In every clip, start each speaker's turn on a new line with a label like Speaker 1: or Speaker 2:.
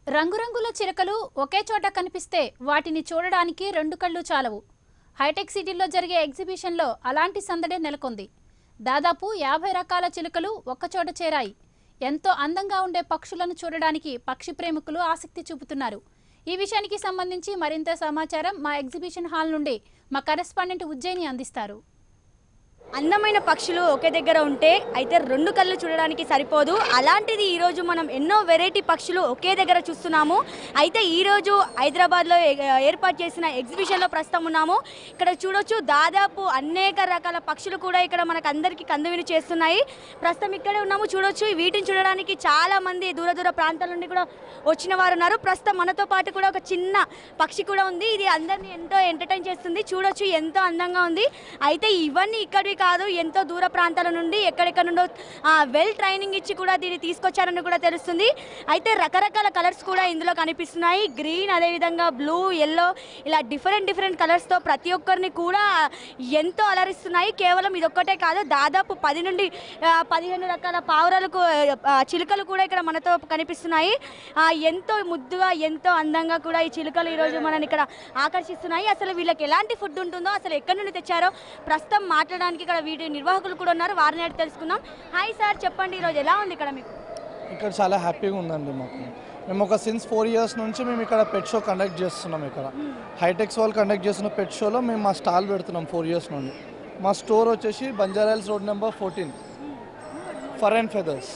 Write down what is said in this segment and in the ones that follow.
Speaker 1: రంగురంగుల చిరకలు ఒకే చోట కనిపిస్తే వాటిని చూడడానికి రెండు కళ్ళు చాలవు హైటెక్ సిటీలో జరిగే ఎగ్జిబిషన్లో అలాంటి సందడే నెలకొంది దాదాపు యాభై రకాల చిలుకలు ఒక్కచోట చేరాయి ఎంతో అందంగా ఉండే పక్షులను చూడడానికి పక్షి ప్రేమికులు ఆసక్తి చూపుతున్నారు ఈ విషయానికి సంబంధించి మరింత సమాచారం మా ఎగ్జిబిషన్ హాల్ నుండి మా కరెస్పాండెంట్ ఉజ్జయిని అందిస్తారు
Speaker 2: అందమైన పక్షులు ఒకే దగ్గర ఉంటే అయితే రెండు కళ్ళు చూడడానికి సరిపోదు అలాంటిది ఈరోజు మనం ఎన్నో వెరైటీ పక్షులు ఒకే దగ్గర చూస్తున్నాము అయితే ఈరోజు హైదరాబాద్లో ఏ- ఏర్పాటు చేసిన ఎగ్జిబిషన్లో ప్రస్తుతం ఉన్నాము ఇక్కడ చూడొచ్చు దాదాపు అనేక రకాల పక్షులు కూడా ఇక్కడ మనకు అందరికీ కందువిని చేస్తున్నాయి ప్రస్తుతం ఇక్కడే ఉన్నాము చూడొచ్చు వీటిని చూడడానికి చాలా మంది దూర దూర ప్రాంతాల నుండి కూడా వచ్చిన వారు ఉన్నారు ప్రస్తుతం మనతో పాటు కూడా ఒక చిన్న పక్షి కూడా ఉంది ఇది అందరినీ ఎంతో ఎంటర్టైన్ చేస్తుంది చూడొచ్చు ఎంతో అందంగా ఉంది అయితే ఇవన్నీ ఇక్కడివి కాదు ఎంతో దూర ప్రాంతాల నుండి ఎక్కడెక్కడ నుండో వెల్ ట్రైనింగ్ ఇచ్చి కూడా దీన్ని తీసుకొచ్చారని కూడా తెలుస్తుంది అయితే రకరకాల కలర్స్ కూడా ఇందులో కనిపిస్తున్నాయి గ్రీన్ అదేవిధంగా బ్లూ ఎల్లో ఇలా డిఫరెంట్ డిఫరెంట్ కలర్స్తో ప్రతి ఒక్కరిని కూడా ఎంతో అలరిస్తున్నాయి కేవలం ఇదొక్కటే కాదు దాదాపు పది నుండి ఆ, పదిహేను రకాల పావురాలకు ఆ, చిలుకలు కూడా ఇక్కడ మనతో కనిపిస్తున్నాయి ఆ, ఎంతో ముద్దుగా ఎంతో అందంగా కూడా ఈ చిలుకలు ఈరోజు మనని ఇక్కడ ఆకర్షిస్తున్నాయి అసలు వీళ్ళకి ఎలాంటి ఫుడ్ ఉంటుందో అసలు ఎక్కడి నుండి తెచ్చారో ప్రస్తుతం మాట్లాడడానికి ఇక్కడ వీటి నిర్వాహకులు కూడా ఉన్నారు వారిని అడిగి తెలుసుకుందాం హాయ్ సార్ చెప్పండి ఈరోజు ఎలా ఉంది ఇక్కడ మీకు
Speaker 3: ఇక్కడ చాలా హ్యాపీగా ఉందండి మాకు మేము ఒక సిన్స్ ఫోర్ ఇయర్స్ నుంచి మేము ఇక్కడ పెట్ షో కండక్ట్ చేస్తున్నాం ఇక్కడ హైటెక్స్ వాళ్ళు కండక్ట్ చేస్తున్న పెట్ షోలో మేము మా స్టాల్ పెడుతున్నాం ఫోర్ ఇయర్స్ నుండి మా స్టోర్ వచ్చేసి Banjara Hills road number fourteen fur and feathers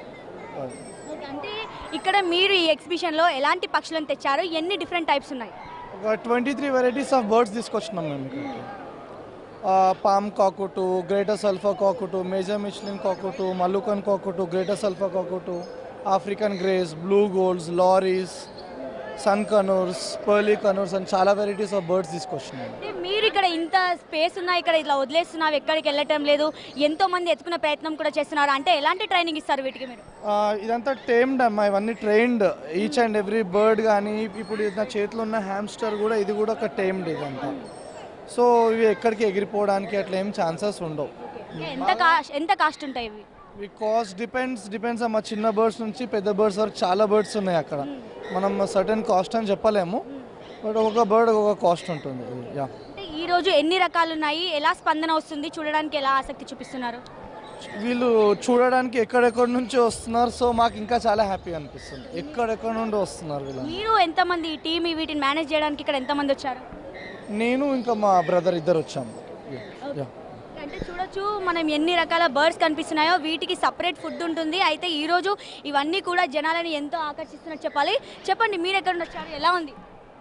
Speaker 2: అంటే ఇక్కడ మీరు ఈ ఎగ్జిబిషన్లో ఎలాంటి పక్షులను తెచ్చారు ఎన్ని డిఫరెంట్ టైప్స్ ఉన్నాయి
Speaker 3: ఒక twenty three varieties of birds తీసుకొచ్చినాం మేము ఇక్కడికి palm cockatoo greater sulphur cockatoo Major Mitchell cockatoo Moluccan cockatoo greater sulphur cockatoo African greys blue golds lories sun conures pearly conures అని చాలా వెరైటీస్ ఆఫ్ బర్డ్స్ తీసుకొచ్చినాం
Speaker 2: అంటే మీరు ఇక్కడ ఇంత స్పేస్ ఉన్నా ఇక్కడ ఇట్లా వదిలేస్తున్నావు ఎక్కడికి వెళ్ళటం లేదు ఎంతో మంది ఎత్తుకునే ప్రయత్నం కూడా చేస్తున్నారు అంటే ఎలాంటి ట్రైనింగ్ ఇస్తారు వీటికి మీరు
Speaker 3: ఆ, ఇదంతా టేమ్డ్ అమ్మా ఇవన్నీ trained each and every bird కానీ ఇప్పుడు ఇది నా చేతిలో ఉన్న హ్యామ్స్టర్ కూడా ఇది కూడా ఒక టేమ్డ్ ఇదంతా సో ఇవి ఎక్కడికి ఎగిరిపోవడానికి అట్లా ఏం ఛాన్సెస్ ఉండవు
Speaker 2: ఎంత కాస్ట్ ఎంత కాస్ట్ ఉంటాయి ఇవి
Speaker 3: ఈ కాస్ట్ డిపెండ్స్ డిపెండ్స్ అమ్మా చిన్న బర్డ్స్ నుంచి పెద్ద బర్డ్స్ వరకు చాలా బర్డ్స్ ఉన్నాయి అక్కడ మనం సర్టెన్ కాస్ట్ అని చెప్పలేము బట్ ఒక్కొక్క బర్డ్ ఒక్కొక్క కాస్ట్ ఉంటుంది యా
Speaker 2: అంటే ఈ రోజు ఎన్ని రకాలు ఉన్నాయి ఎలా స్పందన వస్తుంది చూడడానికి ఎలా ఆసక్తి చూపిస్తున్నారు
Speaker 3: వీళ్ళు చూడడానికి ఎక్కడెక్కడ నుంచి వస్తున్నారు సో మాకు ఇంకా చాలా హ్యాపీ అనిపిస్తుంది ఎక్కడెక్కడ నుండి వస్తున్నారు వీళ్ళు
Speaker 2: మీరు ఎంతమంది టీం వీటిని మేనేజ్ చేయడానికి ఇక్కడ ఎంతమంది వచ్చారు
Speaker 3: నేను ఇంకా మా బ్రదర్ ఇద్దరు వచ్చాము యా
Speaker 2: అంటే చూడొచ్చు మనం ఎన్ని రకాల బర్డ్స్ కనిపిస్తున్నాయో వీటికి సపరేట్ ఫుడ్ ఉంటుంది అయితే ఈ రోజు ఇవన్నీ కూడా జనాలని ఎంతో ఆకర్షిస్తున్నట్టు చెప్పాలి చెప్పండి మీరు ఎక్కడ నుండి వచ్చారు ఎలా ఉంది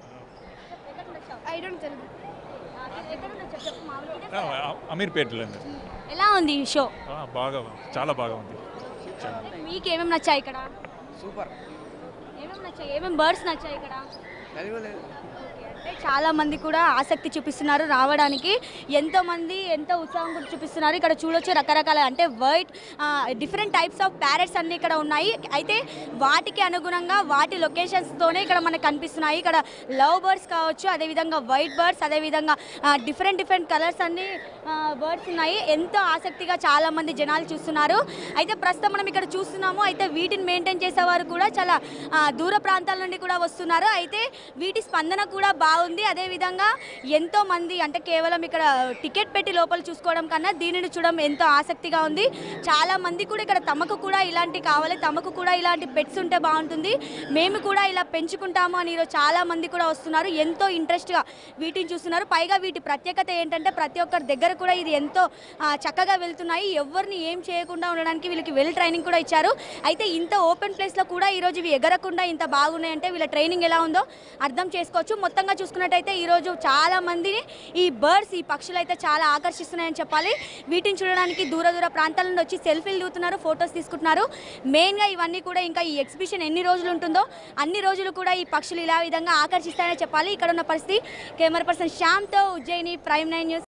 Speaker 4: అమీర్పేటలో ఉంది.
Speaker 2: ఎలా ఉంది ఈ షో
Speaker 4: ఆ, బాగా చాలా బాగా ఉంది
Speaker 2: మీకు ఏమేమి నచ్చాయి ఇక్కడ సూపర్ ఏమేమి నచ్చాయి ఏమేమి బర్డ్స్ నచ్చాయి ఇక్కడ ఓకే, అంటే చాలా మంది కూడా ఆసక్తి చూపిస్తున్నారు రావడానికి ఎంతో మంది ఎంతో ఉత్సాహం కూడా చూపిస్తున్నారు ఇక్కడ చూడొచ్చు రకరకాల అంటే white different types of parrots అన్ని ఇక్కడ ఉన్నాయి అయితే వాటికి అనుగుణంగా వాటి లొకేషన్స్తోనే ఇక్కడ మనకు కనిపిస్తున్నాయి ఇక్కడ లవ్ బర్డ్స్ కావచ్చు అదేవిధంగా వైట్ బర్డ్స్ అదేవిధంగా డిఫరెంట్ డిఫరెంట్ కలర్స్ అన్ని బర్డ్స్ ఉన్నాయి ఎంతో ఆసక్తిగా చాలా మంది జనాలు చూస్తున్నారు అయితే ప్రస్తుతం మనం ఇక్కడ చూస్తున్నాము అయితే వీటిని మెయింటైన్ చేసేవారు కూడా చాలా ఆ, దూర ప్రాంతాల నుండి కూడా వస్తున్నారు అయితే వీటి స్పందన కూడా బాగుంది అదేవిధంగా ఎంతో మంది అంటే కేవలం ఇక్కడ టికెట్ పెట్టి లోపల చూసుకోవడం కన్నా దీనిని చూడడం ఎంతో ఆసక్తిగా ఉంది చాలా మంది కూడా ఇక్కడ తమకు కూడా ఇలాంటి కావాలి తమకు కూడా ఇలాంటి పెట్స్ ఉంటే బాగుంటుంది మేము కూడా ఇలా పెంచుకుంటాము అని ఈరోజు చాలా మంది కూడా వస్తున్నారు ఎంతో ఇంట్రెస్ట్గా వీటిని చూస్తున్నారు పైగా వీటి ప్రత్యేకత ఏంటంటే ప్రతి ఒక్కరి దగ్గర కూడా ఇది ఎంతో ఆ, చక్కగా వెళ్తున్నాయి ఎవరిని ఏం చేయకుండా ఉండడానికి వీళ్ళకి వెల్ ట్రైనింగ్ కూడా ఇచ్చారు అయితే ఇంత ఓపెన్ ప్లేస్లో కూడా ఈరోజు ఇవి ఎగరకుండా ఇంత బాగున్నాయంటే వీళ్ళ ట్రైనింగ్ ఎలా ఉందో అర్థం చేసుకోవచ్చు మొత్తంగా చూసుకున్నట్టయితే ఈరోజు చాలా మందిని ఈ బర్డ్స్ ఈ పక్షులు అయితే చాలా ఆకర్షిస్తున్నాయని చెప్పాలి వీటిని చూడడానికి దూర దూర ప్రాంతాల నుండి వచ్చి సెల్ఫీలు దిగుతున్నారు ఫొటోస్ తీసుకుంటున్నారు మెయిన్గా ఇవన్నీ కూడా ఇంకా ఈ ఎగ్జిబిషన్ ఎన్ని రోజులు ఉంటుందో అన్ని రోజులు కూడా ఈ పక్షులు ఇలా విధంగా ఆకర్షిస్తాయని చెప్పాలి ఇక్కడ ఉన్న పరిస్థితి కెమెరా పర్సన్ శ్యామ్తో ఉజ్జయిని ప్రైమ్ నైన్ న్యూస్